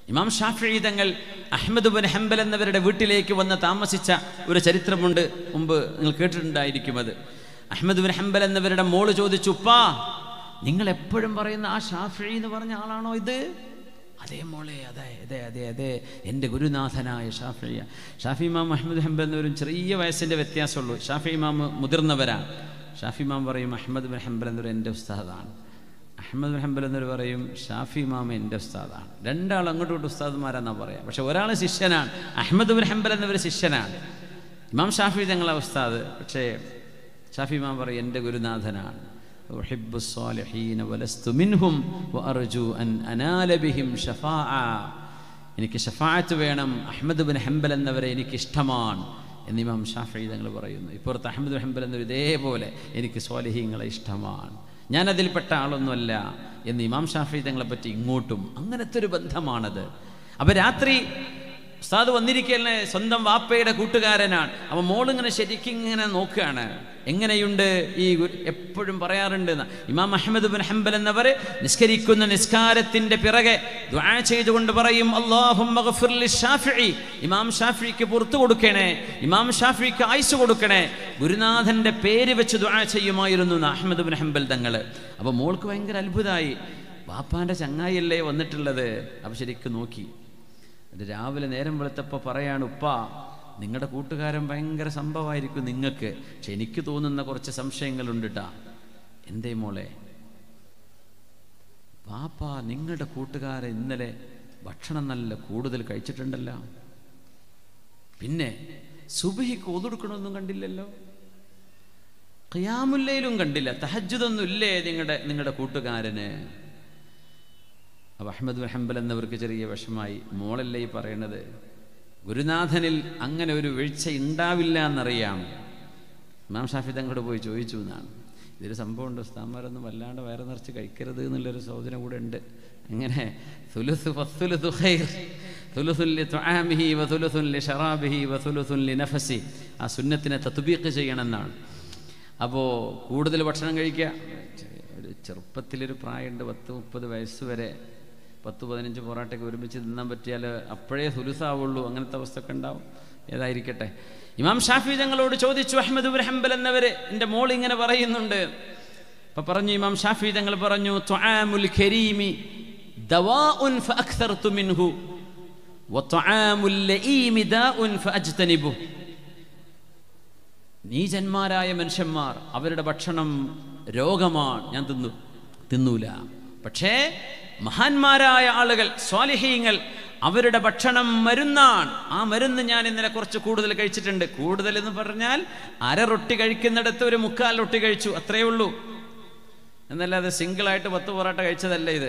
ഇമാം ഷാഫി തങ്ങൾ Ahmed bin Hanbal എന്നവരുടെ വീട്ടിലേക്ക് വന്ന് താമസിച്ച ഒരു ചരിത്രമുണ്ട് മുമ്പ് നിങ്ങൾ കേട്ടിട്ടുണ്ടായിരിക്കും അത് അഹമ്മദ് ബിൻ ഹംബൽ എന്നവരുടെ മോള് ചോദിച്ചു ഉപ്പാ നിങ്ങൾ എപ്പോഴും പറയുന്ന ആ ഷാഫി എന്ന് പറഞ്ഞ ആളാണോ ഇത് അതേ മോളെ അതെ അതെ അതെ അതെ എൻ്റെ ഗുരുനാഥനായ ഷാഫിയ ഷാഫി ഇമാം അഹമ്മദ് ഹംബൽ എന്നവരും ചെറിയ വയസ്സിൻ്റെ വ്യത്യാസമുള്ളൂ ഷാഫി ഇമാം മുതിർന്നവരാണ് ഷാഫി ഇമാം പറയും അഹമ്മദ് ബിൻ ഹംബൽ എന്നൊരു എൻ്റെ ഉസ്താദാണ് അഹമ്മദ് ബിൻ ഹംബൽ എന്നൊരു പറയും ഷാഫി ഇമാം എൻ്റെ ഉസ്താദാണ് രണ്ടാൾ അങ്ങോട്ടും ഇങ്ങോട്ടും ഉസ്താദുമാരാന്നാ പറയാം പക്ഷെ ഒരാൾ ശിഷ്യനാണ് അഹമ്മദ് ബിൻ ഹംബൽ എന്നവർ ശിഷ്യനാണ് ഇമാം ഷാഫി തങ്ങളെ ഉസ്താദ് പക്ഷേ ഷാഫി ഇമാം പറയും എൻ്റെ ഗുരുനാഥനാണ് أحب الصالحين ولست منهم وأرجو أن أنال بهم شفاعة എനിക്ക് ഷഫായത്ത് വേണം അഹമ്മദ് ബിൻ ഹംബൽ എന്നവരെ എനിക്ക് ഇഷ്ടമാണ് എന്ന് ഇമാം ഷാഫി തങ്ങൾ പറയുന്നു ഇപ്പുറത്ത് അഹമ്മദ് ബിൻ ഹംബൽ എന്നവർ ഇതേപോലെ എനിക്ക് സ്വാലിഹീങ്ങളെ ഇഷ്ടമാണ് ഞാൻ അതിൽപ്പെട്ട ആളൊന്നുമല്ല എന്ന് ഇമാം ഷാഫി തങ്ങളെ പറ്റി ഇങ്ങോട്ടും അങ്ങനത്തെ ഒരു ബന്ധമാണത് അപ്പൊ രാത്രി ഉസ്താദ് വന്നിരിക്കലിനെ സ്വന്തം വാപ്പയുടെ കൂട്ടുകാരനാണ് അവൻ മോളിങ്ങനെ ശരിക്കും ഇങ്ങനെ നോക്കുകയാണ് എങ്ങനെയുണ്ട് ഈ ഗുരു- എപ്പോഴും പറയാറുണ്ട് എന്ന്. ഇമാം അഹമ്മദ് ബിൻ ഹംബൽ എന്നവർ നിസ്കരിക്കുന്ന നിസ്കാരത്തിന്റെ പിറകെ ദുആ ചെയ്തുകൊണ്ട് പറയും അല്ലാഹുമ്മ ഗഫിർ ലിശ്ശാഫിഈ. ഇമാം ഷാഫിക്ക് പുറത്തു കൊടുക്കണേ ഇമാം ഷാഫിക്ക് ആയുസ് കൊടുക്കണേ ഗുരുനാഥന്റെ പേര് വെച്ച് ദുആ ചെയ്യുമായിരുന്നു എന്ന് അഹമ്മദ് ബിൻ ഹംബൽ തങ്ങൾ അപ്പോൾ മോൾക്ക് ഭയങ്കര അത്ഭുതമായി വാപ്പാന്റെ ചങ്ങായിയല്ലേ വന്നിട്ടുള്ളത് അപ്പോൾ ശരിക്കും നോക്കി എന്നിട്ട് രാവിലെ നേരം വെളുത്തപ്പോൾ പറയാണ് ഉപ്പ നിങ്ങളുടെ കൂട്ടുകാരൻ ഭയങ്കര സംഭവമായിരിക്കും നിങ്ങൾക്ക് പക്ഷെ എനിക്ക് തോന്നുന്ന കുറച്ച് സംശയങ്ങളുണ്ട് ട്ടാ എന്തേ മോളെ പാപ്പ നിങ്ങളുടെ കൂട്ടുകാരൻ ഇന്നലെ ഭക്ഷണം നല്ല കൂടുതൽ കഴിച്ചിട്ടുണ്ടല്ലോ പിന്നെ സുബഹിക്ക് ഒതുടുക്കണമെന്നും കണ്ടില്ലല്ലോ ഖിയാമുല്ലയിലും കണ്ടില്ല തഹജ്ജുദൊന്നും ഇല്ലേ നിങ്ങളുടെ നിങ്ങളുടെ കൂട്ടുകാരന് അപ്പോൾ അഹമ്മദ് ബിൻ ഹംബൽ എന്നവർക്ക് ചെറിയ വിഷമായി മോളല്ലേ ഈ പറയണത് ഗുരുനാഥനിൽ അങ്ങനെ ഒരു വീഴ്ച ഉണ്ടാവില്ല എന്നറിയാം ഇമാം ഷാഫി തങ്ങളോട് പോയി ചോദിച്ചു എന്നാണ് ഇതൊരു സംഭവമുണ്ട് ഉസ്താന്മാരൊന്നും വല്ലാണ്ട് വയറ് നിറച്ച് കഴിക്കരുത് എന്നുള്ളൊരു സൗജന്യം കൂടെ ഉണ്ട് എങ്ങനെ തുലുസു ഫസ്തുലുസു ഖൈർ തുലുസുൻ ലി തുആമിഹി വ തുലുസുൻ ലി ഷറാബിഹി വ തുലുസുൻ ലി നഫസി ആ സുന്നത്തിനെ തത്ബീഖ് ചെയ്യണമെന്നാണ് അപ്പോൾ കൂടുതൽ ഭക്ഷണം കഴിക്കുക ഒരു ചെറുപ്പത്തിലൊരു പ്രായമുണ്ട് പത്ത് മുപ്പത് വയസ്സ് വരെ പത്ത് പതിനഞ്ച് പൊറാട്ടയൊക്കെ ഒരുമിച്ച് തിന്നാൻ പറ്റിയാൽ അപ്പോഴേ സുലുസാവുള്ളൂ അങ്ങനത്തെ അവസ്ഥ ഒക്കെ ഉണ്ടാവും ഏതായിരിക്കട്ടെ ഇമാം ഷാഫി തങ്ങളോട് ചോദിച്ചു അഹമ്മദ് ബിൻ ഹംബൽ എന്നവര് എൻ്റെ മോൾ ഇങ്ങനെ പറയുന്നുണ്ട് അപ്പൊ പറഞ്ഞു ഇമാം ഷാഫി തങ്ങൾ പറഞ്ഞു തുആമുൽ കരീമി ദവാഉൻ ഫഅക്തർതു മിൻഹു വതുആമുൽ ലഈമി ദാഉൻ ഫഅജ്തനിബുഹു നീചന്മാരായ മനുഷ്യന്മാർ അവരുടെ ഭക്ഷണം രോഗമാണ് ഞാൻ തിന്നു തിന്നൂല പക്ഷേ മഹാന്മാരായ ആളുകൾ സ്വാലിഹീങ്ങൾ അവരുടെ ഭക്ഷണം മരുന്നാണ് ആ മരുന്ന് ഞാൻ ഇന്നലെ കുറച്ച് കൂടുതൽ കഴിച്ചിട്ടുണ്ട് കൂടുതൽ എന്ന് പറഞ്ഞാൽ അര റൊട്ടി കഴിക്കുന്നിടത്ത് ഒരു മുക്കാൽ റൊട്ടി കഴിച്ചു അത്രയേ ഉള്ളൂ എന്നല്ലാതെ സിംഗിളായിട്ട് പത്ത് പൊറാട്ട കഴിച്ചതല്ല ഇത്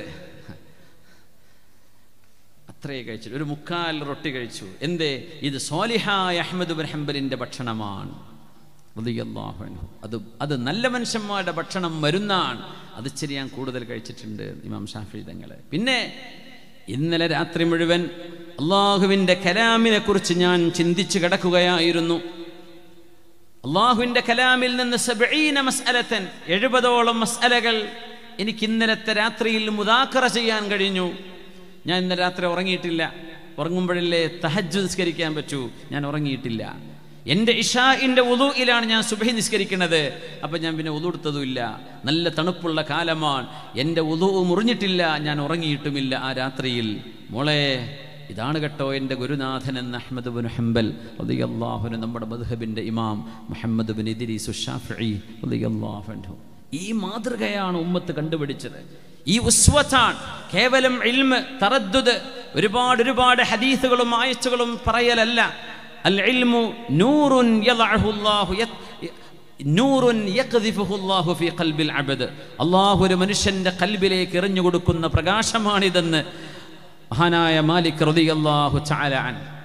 അത്രയേ കഴിച്ചു ഒരു മുക്കാൽ റൊട്ടി കഴിച്ചു എന്തേ ഇത് സ്വാലിഹായ അഹമ്മദ് ബിൻ ഹംബലിന്റെ ഭക്ഷണമാണ് റളിയല്ലാഹു അൻഹു. അത് അത് നല്ല മനുഷ്യന്മാരുടെ ഭക്ഷണം മരുന്നാണ് അത് ഇച്ചിരി ഞാൻ കൂടുതൽ കഴിച്ചിട്ടുണ്ട് ഇമാം ഷാഫി തങ്ങള് പിന്നെ ഇന്നലെ രാത്രി മുഴുവൻ അള്ളാഹുവിൻ്റെ കലാമിനെ കുറിച്ച് ഞാൻ ചിന്തിച്ചു കിടക്കുകയായിരുന്നു അള്ളാഹുവിൻ്റെ കലാമിൽ നിന്ന് സബഈന മസ്അലത്തൻ എഴുപതോളം മസ്അലകൾ എനിക്ക് ഇന്നലത്തെ രാത്രിയിൽ മുദാക്കറ ചെയ്യാൻ കഴിഞ്ഞു ഞാൻ ഇന്നലെ രാത്രി ഉറങ്ങിയിട്ടില്ല ഉറങ്ങുമ്പോഴല്ലേ തഹജ്ജു നിസ്കരിക്കാൻ പറ്റൂ ഞാൻ ഉറങ്ങിയിട്ടില്ല എൻ്റെ ഇഷാഇൻ്റെ ഉദുയിലാണ് ഞാൻ സുബഹി നിസ്കരിക്കുന്നത് അപ്പം ഞാൻ പിന്നെ ഉതുടുത്തതുമില്ല നല്ല തണുപ്പുള്ള കാലമാണ് എൻ്റെ ഉദു മുറിഞ്ഞിട്ടില്ല ഞാൻ ഉറങ്ങിയിട്ടുമില്ല ആ രാത്രിയിൽ മോളെ ഇതാണ് കേട്ടോ എൻ്റെ ഗുരുനാഥൻ എന്ന അഹമ്മദ് ബിൻ ഹംബൽ റളിയല്ലാഹുവിന് നമ്മുടെ മദ്ഹബിൻ്റെ ഇമാം മുഹമ്മദ് ബിൻ ഇദ്രീസ് ഷാഫിഈ റളിയല്ലാഹു അൻഹു ഈ മാതൃകയാണ് ഉമ്മത്ത് കണ്ടുപിടിച്ചത് ഈ ഉസ്വത്താണ് കേവലം ഇൽമ് തറദ്ദുദ് ഒരുപാട് ഒരുപാട് ഹദീസുകളും ആയച്ചുകളും പറയലല്ല അൽ ഇൽമു നൂറുൻ യളഅഹു അല്ലാഹു യത്- നൂറുൻ യഖ്ദിഫുഹു അല്ലാഹു ഫീ ഖൽബിൽ അബ്ദ് അല്ലാഹു ഒരു മനുഷ്യന്റെ കൽബിലേക്ക് എറിഞ്ഞു കൊടുക്കുന്ന പ്രകാശമാണിതെന്ന് മഹാനായ മാലിക് റളിയല്ലാഹു തആല അൻ